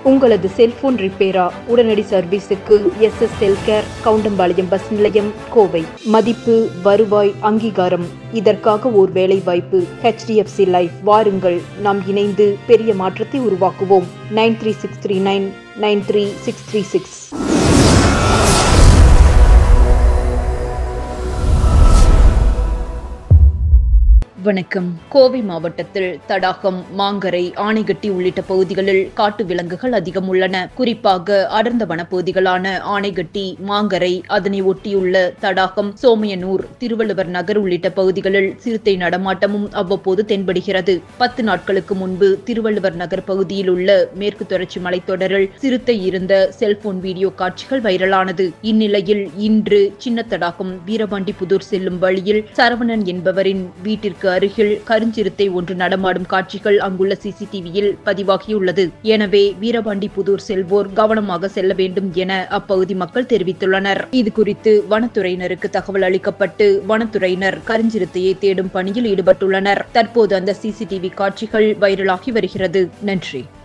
உங்களது செல்போன் ரிப்பேரா உடனடி சர்வீஸுக்கு S S Cellcare Kavundampalayam bus நிலையம் கோவை மதிப்பு வருவாய் அங்கீகாரம் இதற்காக ஓர் வேலை வாய்ப்பு ஹெச்டிஎஃப்சி லைஃப் வாருங்கள் நாம் இணைந்து பெரிய மாற்றத்தை உருவாக்குவோம் nine three six three nine nine three six three six வணக்கம் கோவை மாவட்டத்தில் தடாகம் மாங்கரை ஆனைகட்டி உள்ளிட்ட பகுதிகளில் காட்டு விலங்குகள் அதிகம் உள்ளன குறிப்பாக அடர்ந்த வனப்பகுதிகளான ஆனைகட்டி மாங்கரை அதனை ஒட்டியுள்ள தடாகம் சோமையனூர் திருவள்ளுவர் நகர் உள்ளிட்ட பகுதிகளில் சிறுத்தை நடமாட்டமும் அவ்வப்போது தென்படுகிறது பத்து நாட்களுக்கு முன்பு திருவள்ளுவர் நகர் பகுதியில் உள்ள மேற்கு தொடர்ச்சி மலைத்தொடரில் சிறுத்தை இருந்த செல்போன் வீடியோ காட்சிகள் வைரலானது இந்நிலையில் இன்று சின்ன தடாகம் வீரபாண்டிபுதூர் செல்லும் வழியில் சரவணன் என்பவரின் வீட்டிற்கு அருகில் கருஞ்சிறுத்தை ஒன்று நடமாடும் காட்சிகள் அங்குள்ள சிசிடிவியில் பதிவாகியுள்ளது எனவே வீரபாண்டி புதூர் செல்வோர் கவனமாக செல்ல வேண்டும் என அப்பகுதி மக்கள் தெரிவித்துள்ளனர் இது குறித்து வனத்துறையினருக்கு தகவல் அளிக்கப்பட்டு வனத்துறையினர் கருஞ்சிறுத்தையை தேடும் பணியில் ஈடுபட்டுள்ளனர் தற்போது அந்த சிசிடிவி காட்சிகள் வைரலாகி வருகிறது நன்றி